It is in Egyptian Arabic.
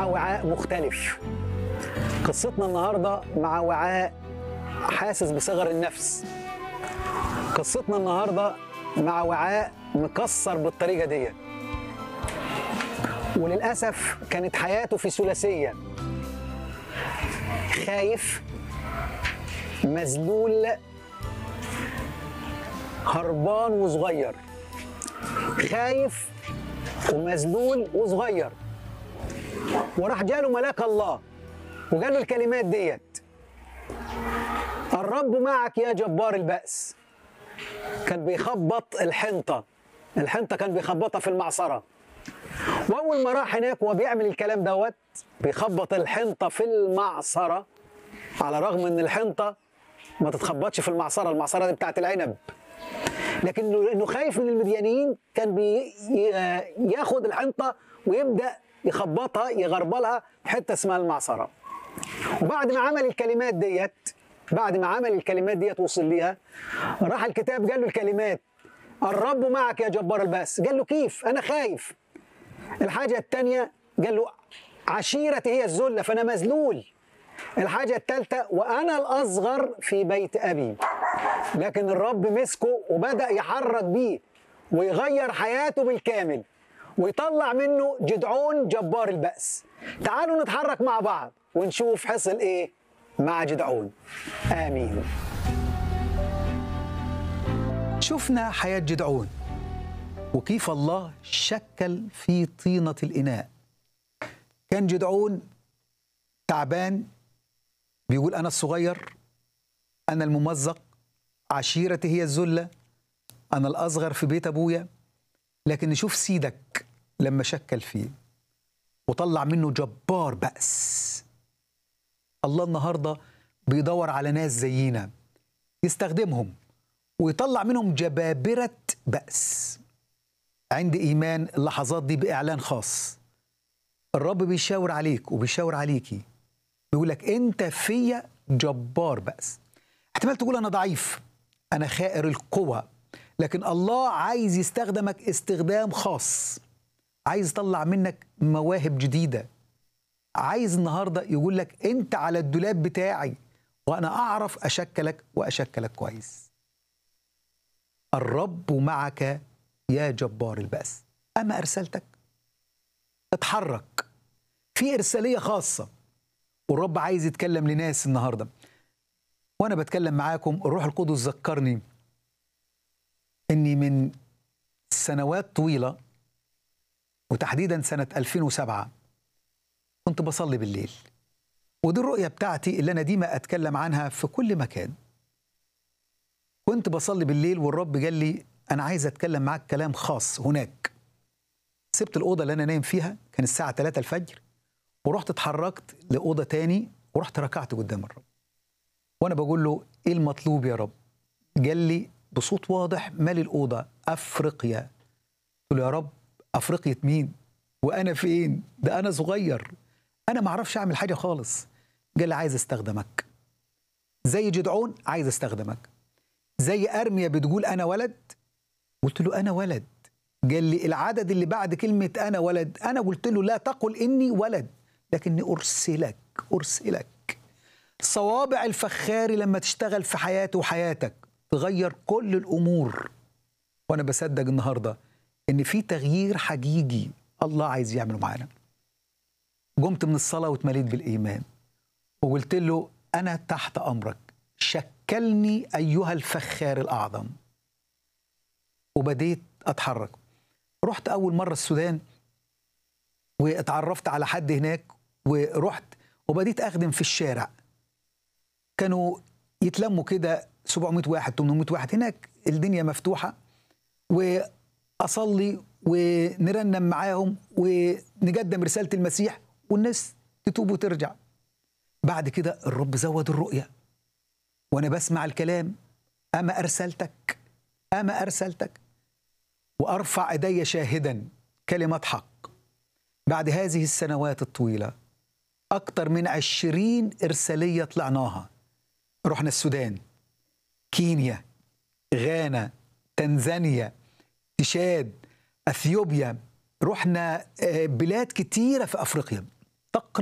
مع وعاء مختلف قصتنا النهارده مع وعاء حاسس بصغر النفس قصتنا النهارده مع وعاء مكسر بالطريقه دي وللاسف كانت حياته في ثلاثيه خايف مذلول هربان وصغير خايف ومذلول وصغير وراح جاله ملاك الله وقال له الكلمات ديت الرب معك يا جبار البأس كان بيخبط الحنطة الحنطة كان بيخبطها في المعصرة وأول ما راح هناك وهو بيعمل الكلام دوت بيخبط الحنطة في المعصرة على الرغم إن الحنطة ما تتخبطش في المعصرة المعصرة دي بتاعت العنب لكن انه خايف من المديانيين كان بياخد الحنطه ويبدا يخبطها يغربلها في حته اسمها المعصره وبعد ما عمل الكلمات ديت بعد ما عمل الكلمات ديت وصل ليها راح الكتاب قال له الكلمات الرب معك يا جبار البأس قال له كيف انا خايف الحاجه الثانيه قال له عشيرتي هي الذله فانا مذلول الحاجة الثالثة وأنا الأصغر في بيت أبي لكن الرب مسكه وبدأ يحرك بيه ويغير حياته بالكامل ويطلع منه جدعون جبار البأس تعالوا نتحرك مع بعض ونشوف حصل إيه مع جدعون آمين شفنا حياة جدعون وكيف الله شكل في طينة الإناء كان جدعون تعبان بيقول أنا الصغير أنا الممزق عشيرتي هي الذلة أنا الأصغر في بيت أبويا لكن نشوف سيدك لما شكل فيه وطلع منه جبار بأس الله النهاردة بيدور على ناس زينا يستخدمهم ويطلع منهم جبابرة بأس عندي إيمان اللحظات دي بإعلان خاص الرب بيشاور عليك وبيشاور عليكي بيقول لك انت فيا جبار بأس احتمال تقول انا ضعيف انا خائر القوى لكن الله عايز يستخدمك استخدام خاص عايز يطلع منك مواهب جديده عايز النهارده يقول لك انت على الدولاب بتاعي وانا اعرف اشكلك واشكلك كويس الرب معك يا جبار البأس اما ارسلتك اتحرك في ارساليه خاصه والرب عايز يتكلم لناس النهارده وانا بتكلم معاكم الروح القدس ذكرني اني من سنوات طويله وتحديدا سنه 2007 كنت بصلي بالليل ودي الرؤيه بتاعتي اللي انا ديما اتكلم عنها في كل مكان كنت بصلي بالليل والرب قال لي انا عايز اتكلم معاك كلام خاص هناك سبت الاوضه اللي انا نايم فيها كان الساعه 3 الفجر ورحت اتحركت لأوضة تاني ورحت ركعت قدام الرب وأنا بقول له إيه المطلوب يا رب قال لي بصوت واضح مالي الأوضة أفريقيا قلت له يا رب أفريقيا مين وأنا فين ده أنا صغير أنا ما أعرفش أعمل حاجة خالص قال لي عايز أستخدمك زي جدعون عايز أستخدمك زي أرميا بتقول أنا ولد قلت له أنا ولد قال لي العدد اللي بعد كلمة أنا ولد أنا قلت له لا تقل إني ولد لكني أرسلك أرسلك صوابع الفخاري لما تشتغل في حياتي وحياتك تغير كل الأمور وأنا بصدق النهاردة إن في تغيير حقيقي الله عايز يعمله معانا قمت من الصلاة واتمليت بالإيمان وقلت له أنا تحت أمرك شكلني أيها الفخار الأعظم وبديت أتحرك رحت أول مرة السودان واتعرفت على حد هناك ورحت وبديت أخدم في الشارع كانوا يتلموا كده 700 واحد 800 واحد هناك الدنيا مفتوحة وأصلي ونرنم معاهم ونقدم رسالة المسيح والناس تتوب وترجع بعد كده الرب زود الرؤية وأنا بسمع الكلام أما أرسلتك أما أرسلتك وأرفع إيدي شاهدا كلمة حق بعد هذه السنوات الطويلة أكثر من عشرين إرسالية طلعناها رحنا السودان كينيا غانا تنزانيا تشاد اثيوبيا رحنا بلاد كتيره في افريقيا